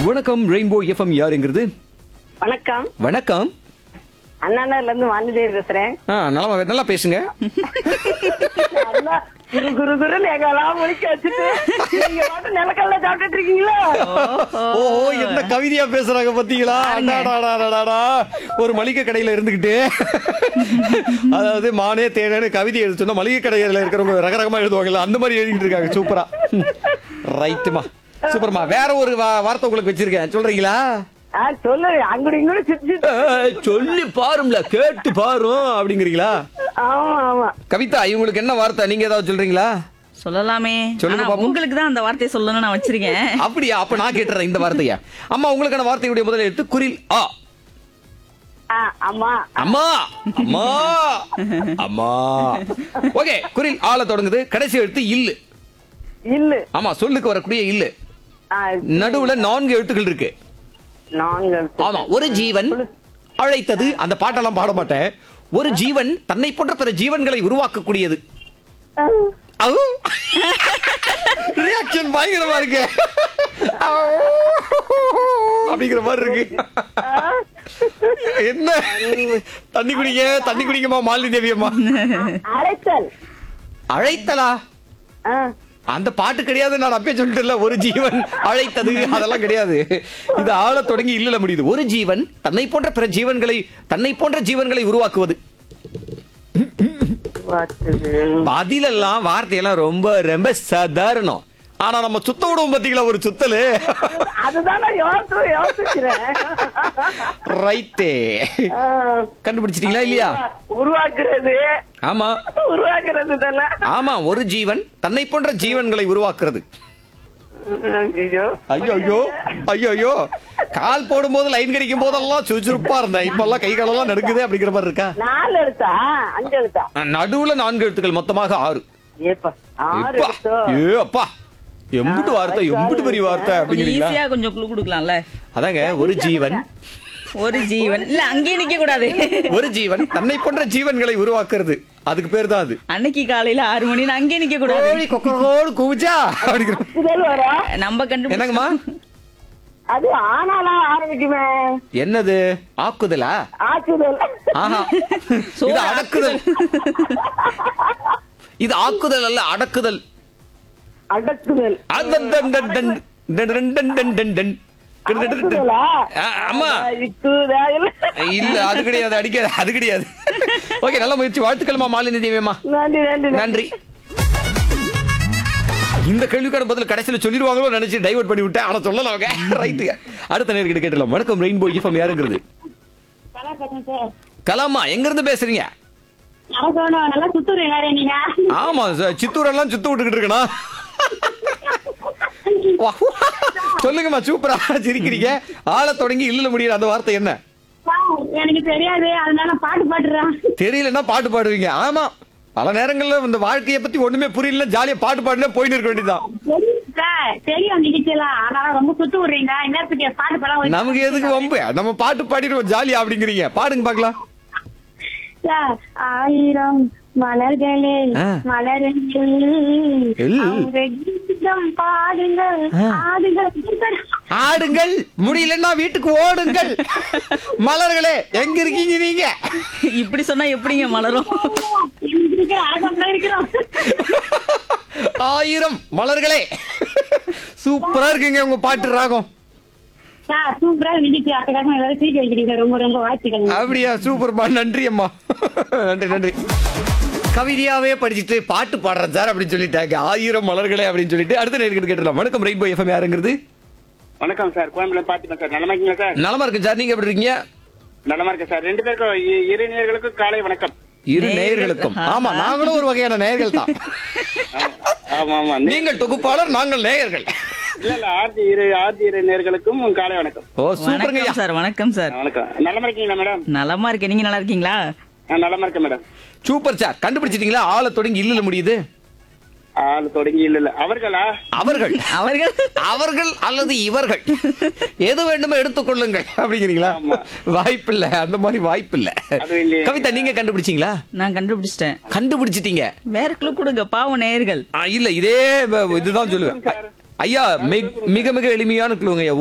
வணக்கம் rainbow FM யாருங்கிறது வணக்கம் வணக்கம் அண்ணாநகர்ல இருந்து வாணிதேவி பேசுறேன் ஆ நல்லா நல்லா பேசுங்க நல்லா குரு குரு குருன்னு எங்கெல்லாம் முடிக்க வச்சுட்டு நீங்க மட்டும் நிலக்கல்ல சாப்பிட்டுட்டு இருக்கீங்களா ஓ என்ன கவிதையா பேசுறாங்க பாத்தீங்களா அடாடாடாடாடா. ஒரு மளிகை கடையில இருந்துகிட்டு அதாவது மானே தேனேன்னு கவிதை எழுத சொன்னா மளிகை கடையில இருக்கிறவங்க ரகரகமா எழுதுவாங்கல்ல அந்த மாதிரி எழுதிட்டு இருக்காங்க சூப்பரா ரைட்டுமா சூப்பர்மா வேற ஒரு வா- வார்த்தை உங்களுக்கு வச்சிருக்கேன் சொல்றீங்களா ஆ, சொல்லு அங்குடி இங்குடி சுத்தி ஏய், சொல்லி பாரும்ல கேட்டு பாரும் அப்படிங்கிறீங்களா ஆமா ஆமா கவிதா இவங்களுக்கு என்ன வார்த்தை நீங்க ஏதாவது சொல்றீங்களா சொல்லலாமே சொல்லுங்க ஆனா பாப்போம். உங்களுக்கு தான் அந்த வார்த்தையை சொல்லணும்னு நான் வச்சிருக்கேன் அப்படியா அப்ப நான் கேட்டுறேன் இந்த வார்த்தைய அம்மா உங்களுக்கான வார்த்தையுடைய முதல் எழுத்து குரில் ஆ ஆ, ஆமா அம்மா அம்மா அம்மா ஓகே குரில் ஆள தொடங்குது கடைசி எழுத்து இல்லு இல்லு ஆமா சொல்லுக்கு வரக்கூடிய இல்லு ஆ, நடுவுல நான்கு எழுத்துக்கள் இருக்கு நாங்கள் ஆமா ஒரு ஜீவன் அழைத்தது அந்த பாட்டெல்லாம் பாட மாட்டேன் ஒரு ஜீவன் தன்னை போன்ற பிற ஜீவன்களை உருவாக்கக்கூடியது ரியாக்ஷன் பயங்கரமா இருக்கு அப்படிங்கிற மாதிரி இருக்கு என்ன தண்ணி குடிங்க தண்ணி குடிங்கம்மா மாலினி தேவியம்மா அழைத்தல் அழைத்தலா ஆ, அந்த பாட்டு கிடையாது நான் அப்பயே சொல்லிட்டேன்ல ஒரு ஜீவன் அழைத்தது அதெல்லாம் கிடையாது இது ஆள தொடங்கி இல்லல முடியுது ஒரு ஜீவன் தன்னை போன்ற பிற ஜீவன்களை தன்னை போன்ற ஜீவன்களை உருவாக்குவது வாத்துது. பதிலெல்லாம் வார்த்தையெல்லாம் ரொம்ப ரொம்ப சாதாரணம் ஆனா நம்ம சுத்த விடுவோம் பாத்தீங்களா ஒரு சுத்தலு அதுதான் நான் யோசிச்சு யோசிக்கிறேன் ரைட்டே ஆ, கண்டுபிடிச்சிட்டீங்களா இல்லையா உருவாக்குறது ஆமா உருவாக்குறது தானே ஆமா ஒரு ஜீவன் தன்னை போன்ற ஜீவன்களை உருவாக்குறது ஐயோ ஐயோ ஐயோ ஐயோ ஐயோ கால் போடும்போது லைன் கிடைக்கும் போதெல்லாம் சுறுசுறுப்பா இருந்தேன் இப்ப எல்லாம் கை காலெல்லாம் நடுக்குது அப்படிங்கிற மாதிரி இருக்கா நாலு எழுத்தா அஞ்சு எழுத்தா நடுவுல நான்கு எழுத்துக்கள் மொத்தமாக ஆறு ஏப்பா ஆறு எப்பா, எழுத்தோ ஏ அப்பா எம்புட்டு வார்த்தை எம்புட்டு பெரிய வார்த்தை கொஞ்சம் அப்படிங்கிறீங்களா ஈஸியா கொஞ்சம் குழு கொடுக்கலாம்ல அதாங்க ஒரு ஜீவன் ஒரு ஜீவன் இல்ல அங்கேயே நிக்க கூடாது ஒரு ஜீவன் தன்னை போன்ற ஜீவன்களை உருவாக்குறது அதுக்கு பேர் தான் அது அன்னைக்கு காலையில ஆறு மணி அங்கேயே நிக்க கூடாது கோழி கொக்கரோடு கூச்சா அப்படிங்கிற இதுல வரும் நம்ம கண்டு என்னங்கம்மா அது ஆனாலா ஆரம்பிக்குமே என்னது ஆக்குதலா ஆச்சுதல் ஆஹா இது அடக்குதல் இது ஆக்குதல் அல்ல அடக்குதல் அடக்குதல் அதன் டன் டன் டன் டன் டன் டன் டன் டன் டன். அடக்குதலா? ஆ, ஆமா இக்குதா இல்ல இல்ல அது கிடையாது அடிக்காது அது கிடையாது ஓகே நல்ல முயற்சி வாழ்த்துக்கள்மா மாலினி தேவியம்மா நன்றி நன்றி நன்றி இந்த கேள்விக்கான பதில் கடைசியில சொல்லிடுவாங்களோ நினைச்சு டைவர்ட் பண்ணி விட்டேன் ஆனா சொல்லலாம் அவங்க ரைட்டு அடுத்த நேர்கிட்ட கேட்டலாம் வணக்கம் ரெயின்போ எஃப்எம் யாருங்கிறது கலாமா எங்க இருந்து பேசுறீங்க நல்லா சுத்துறீங்க நீங்க ஆமா சார் சித்தூர் எல்லாம் சுத்து விட்டுக்கிட்டு இருக்கணும் சொல்லுங்கம்மா சூப்பரா சிரிக்கிறீங்க ஆள தொடங்கி இல்ல முடியல அந்த வார்த்தை என்ன எனக்கு தெரியாது அதனால பாட்டு பாடுறேன் தெரியலன்னா பாட்டு பாடுவீங்க ஆமா பல நேரங்கள்ல இந்த வாழ்க்கைய பத்தி ஒண்ணுமே புரியல ஜாலியா பாட்டு பாடுனா போயின்னு இருக்க வேண்டியதுதான் தெரியும் நிகழ்ச்சியெல்லாம் ஆனா ரொம்ப சுத்து விடுறீங்க இன்னத்துக்கு பாட்டு பாடம் நமக்கு எதுக்கு வம்பு நம்ம பாட்டு பாடிடுவோம் ஜாலியா அப்படிங்கிறீங்க பாடுங்க பாக்கலாம் ஆயிரம் மலர்களே ஆ. மலருங்கள் எல். அவங்க கீதம் பாடுங்கள் ஆ. ஆடுங்கள் ஆடுங்கள் முடியலன்னா வீட்டுக்கு ஓடுங்கள் மலர்களே எங்க இருக்கீங்க நீங்க இப்படி சொன்னா எப்படிங்க மலரும் இருக்கிற ஆகம்லாம் இருக்கிறோம் ஆயிரம் மலர்களே சூப்பரா இருக்குங்க உங்க பாட்டு ராகம் சார் சூப்பரா நிகழ்ச்சி அதுக்காக எல்லாரும் சீக்கிரம் வைக்கிறீங்க ரொம்ப ரொம்ப வாழ்த்துக்கள் அப்படியா சூப்பர்மா நன்றி அம்மா நன்றி நன்றி கவிதையாவே படிச்சுட்டு பாட்டு பாடுறேன் சார் அப்படின்னு சொல்லிட்டாங்க ஆயிரம் மலர்களே அப்படின்னு சொல்லிட்டு அடுத்த நேர்கிட்ட கேட்டலாம் வணக்கம் ரெயின்போ எஃப்எம் யாருங்கிறது வணக்கம் சார் கோயம்புல பாத்துக்கேன் சார் நலமா இருக்கீங்களா சார் நலமா இருக்கு சார் நீங்க எப்படி இருக்கீங்க நலமா இருக்கேன் சார் ரெண்டு பேருக்கும் இ- இரு நேயர்களுக்கும் காலை வணக்கம் இரு நேயர்கள். நேயர்களுக்கும் ஆமா நாங்களும் ஒரு வகையான நேயர்கள் தான் ஆமா ஆமா நே- நீங்கள் தொகுப்பாளர் நாங்கள் நேயர்கள் இல்ல இல்ல ஆர்த்தி இரு ஆர்த்தி இரு நேயர்களுக்கும் காலை வணக்கம் ஓ சூப்பருங்க வணக்கம் சார் வணக்கம் சார் வணக்கம் நலமா இருக்கீங்களா மேடம் நலமா இருக்கேன் நீங்க நல்லா இருக்கீங்களா நான் நலமா இருக்கேன் மேடம் சூப்பர் சார் கண்டுபிடிச்சிட்டீங்களா ஆளை தொடங்கி இல்லல முடியுது ஆள் தொடங்கி இல்ல இல்ல அவர்களா அவர்கள் அவர்கள் அவர்கள் அல்லது இவர்கள் எது வேண்டுமோ எடுத்துக்கொள்ளுங்கள் அப்படிங்கிறீங்களா ஆமா. வாய்ப்பில்ல அந்த மாதிரி வாய்ப்பில்ல அது இல்லையே. கவிதா நீங்க கண்டுபிடிச்சீங்களா நான் கண்டுபிடிச்சிட்டேன் கண்டுபிடிச்சிட்டீங்க வேற குழு கொடுங்க பாவம் நேயர்கள் ஆ, இல்ல இதே வ- இதுதான் சொல்லுவேன் ஐயா மிக மிக மிக எளிமையான கிளூங்க ஐயா